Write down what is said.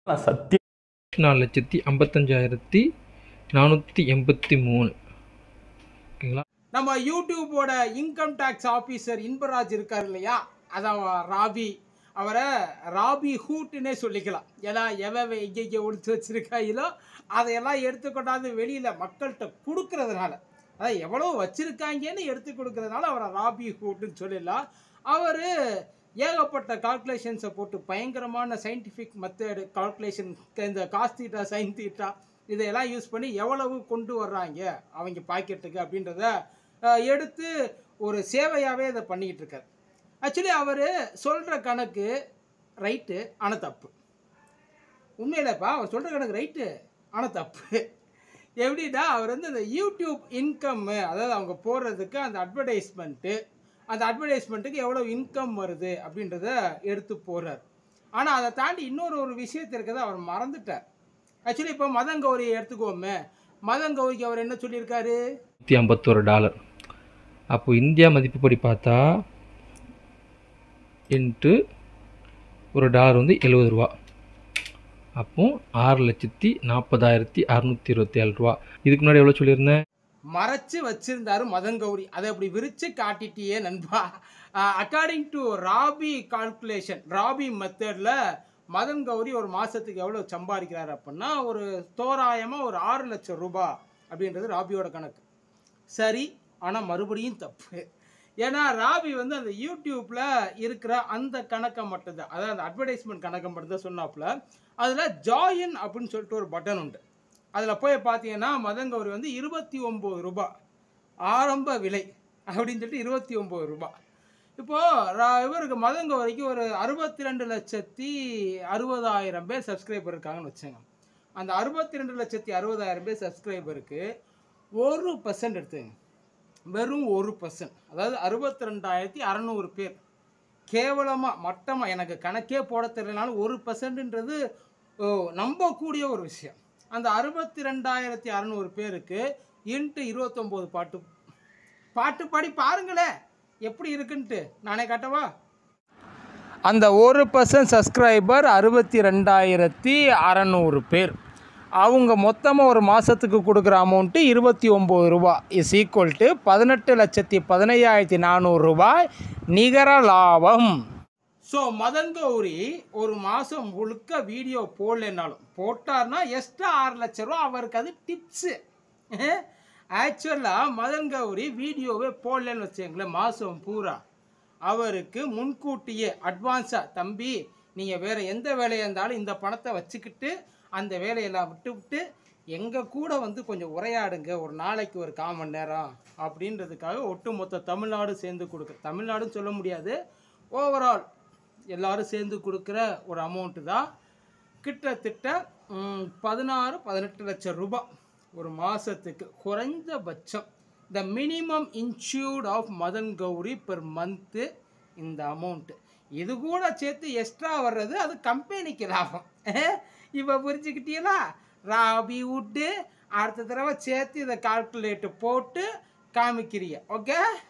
நான் சத்தியம் நாலு லட்சத்தி ஐம்பத்தஞ்சாயிரத்தி நானூற்றி எண்பத்தி மூணு ஓகேங்களா நம்ம யூடியூபோட இன்கம் டேக்ஸ் ஆஃபீஸர் இன்பராஜ் இருக்கார் இல்லையா அதான் ராபி அவரை ராபி ஹூட்டுன்னே சொல்லிக்கலாம் ஏன்னா எவன் எங்கெங்கே ஒழிச்சு வச்சிருக்காங்களோ அதையெல்லாம் எடுத்து கொண்டாந்து வெளியில் மக்கள்கிட்ட கொடுக்கறதுனால அதான் எவ்வளோ வச்சுருக்காங்கன்னு எடுத்து கொடுக்கறதுனால அவரை ராபி ஹூட்டுன்னு சொல்லிடலாம் அவர் ஏகப்பட்ட கால்குலேஷன்ஸை போட்டு பயங்கரமான சயின்டிஃபிக் மெத்தடு கால்குலேஷன் இந்த காஸ் தீட்டா சைன் தீட்டா இதையெல்லாம் யூஸ் பண்ணி எவ்வளவு கொண்டு வர்றாங்க அவங்க பாக்கெட்டுக்கு அப்படின்றத அஹ், எடுத்து ஒரு சேவையாகவே இதை பண்ணிக்கிட்டு இருக்கார் ஆக்சுவலி அவர் சொல்கிற கணக்கு ரைட்டு ஆனால் தப்பு உண்மையிலப்பா அவர் சொல்கிற கணக்கு ரைட்டு ஆனால் தப்பு எப்படின்னா அவர் வந்து இந்த யூடியூப் இன்கம்மு அதாவது அவங்க போடுறதுக்கு அந்த அட்வர்டைஸ்மெண்ட்டு அந்த அட்வர்டைஸ்மெண்ட்டுக்கு எவ்வளோ இன்கம் வருது அப்படின்றத எடுத்து போடுறார் ஆனால் அதை தாண்டி இன்னொரு ஒரு விஷயத்தை இருக்கிறத அவர் மறந்துட்டார் ஆக்சுவலி இப்போ மதங்கௌரியை எடுத்துக்கோமே மதங்கௌரிக்கு அவர் என்ன சொல்லியிருக்காரு நூற்றி ஐம்பத்தோரு டாலர் அப்போ இந்தியா மதிப்புப்படி பார்த்தா இன்ட்டு ஒரு டாலர் வந்து எழுபது ரூபா அப்போ ஆறு லட்சத்தி நாற்பதாயிரத்தி அறநூற்றி இருபத்தி ஏழு ரூபா இதுக்கு முன்னாடி எவ்வளோ சொல்லியிருந்தேன் மறைச்சு வச்சிருந்தாரு மதங்கௌரி அதை அப்படி விரிச்சு காட்டிட்டியே நண்பா அக்கார்டிங் டு ராபி கால்குலேஷன் ராபி மெத்தடில் மதன் கௌரி ஒரு மாதத்துக்கு எவ்வளோ சம்பாதிக்கிறாரு அப்படின்னா ஒரு தோராயமாக ஒரு ஆறு லட்சம் ரூபாய் அப்படின்றது ராபியோட கணக்கு சரி ஆனால் மறுபடியும் தப்பு ஏன்னா ராபி வந்து அந்த யூடியூப்பில் இருக்கிற அந்த கணக்கை மட்டும்தான் அதாவது அந்த அட்வர்டைஸ்மெண்ட் கணக்கை மட்டும்தான் சொன்னாப்புல அதில் ஜாயின் அப்படின்னு சொல்லிட்டு ஒரு பட்டன் உண்டு அதில் போய் பார்த்தீங்கன்னா மதங்கௌரி வந்து இருபத்தி ஒம்பது ரூபாய் ஆரம்ப விலை அப்படின்னு சொல்லிட்டு இருபத்தி ஒம்பது ரூபாய் இப்போது இவருக்கு மதங்கௌரிக்கு ஒரு அறுபத்தி ரெண்டு லட்சத்தி அறுபதாயிரம் பேர் சப்ஸ்கிரைபர் இருக்காங்கன்னு வச்சுங்க அந்த அறுபத்தி ரெண்டு லட்சத்தி அறுபதாயிரம் பேர் சப்ஸ்கிரைபருக்கு ஒரு பர்சன்ட் எடுத்துங்க வெறும் ஒரு பர்சன்ட் அதாவது அறுபத்தி ரெண்டாயிரத்தி அறநூறு பேர் கேவலமாக மட்டமாக எனக்கு கணக்கே போட தெரியலனாலும் ஒரு பர்சன்ட்ன்றது நம்பக்கூடிய ஒரு விஷயம் அந்த அறுபத்தி ரெண்டாயிரத்தி அறநூறு பேருக்கு இன்ட்டு இருபத்தொம்போது பாட்டு பாட்டு பாடி பாருங்களேன் எப்படி இருக்குன்ட்டு நானே காட்டவா அந்த ஒரு பர்சன்ட் சப்ஸ்கிரைபர் அறுபத்தி ரெண்டாயிரத்தி அறநூறு பேர் அவங்க மொத்தமாக ஒரு மாதத்துக்கு கொடுக்குற அமௌண்ட்டு இருபத்தி ஒம்பது ரூபா இஸ் ஈக்குவல் டு பதினெட்டு லட்சத்தி பதினையாயிரத்தி நானூறு ரூபாய் நிகர லாபம் ஸோ மதன் கௌரி ஒரு மாதம் முழுக்க வீடியோ போடலைன்னாலும் போட்டார்னா எக்ஸ்ட்ரா ஆறு லட்ச ரூபா அவருக்கு அது டிப்ஸு ஆக்சுவலாக மதன் கௌரி வீடியோவே போடலன்னு வச்சுங்களேன் மாதம் பூரா அவருக்கு முன்கூட்டியே அட்வான்ஸாக தம்பி நீங்கள் வேறு எந்த வேலையாக இருந்தாலும் இந்த பணத்தை வச்சுக்கிட்டு அந்த வேலையெல்லாம் விட்டு விட்டு எங்கள் கூட வந்து கொஞ்சம் உரையாடுங்க ஒரு நாளைக்கு ஒரு கால் மணி நேரம் அப்படின்றதுக்காக ஒட்டுமொத்த தமிழ்நாடு சேர்ந்து கொடுக்க தமிழ்நாடுன்னு சொல்ல முடியாது ஓவரால் எல்லாரும் சேர்ந்து கொடுக்குற ஒரு அமௌண்ட்டு தான் கிட்டத்தட்ட ம், பதினாறு பதினெட்டு லட்சம் ரூபாய் ஒரு மாதத்துக்கு குறைந்தபட்சம் the minimum insured of Madan Gowri per month இந்த அமௌண்ட்டு இது கூட சேர்த்து எக்ஸ்ட்ரா வர்றது அது கம்பெனிக்கு லாபம் இப்போ புரிஞ்சுக்கிட்டீங்களா ராபி விட்டு அடுத்த தடவை சேர்த்து இதை கால்குலேட்டு போட்டு காமிக்கிறீங்க ஓகே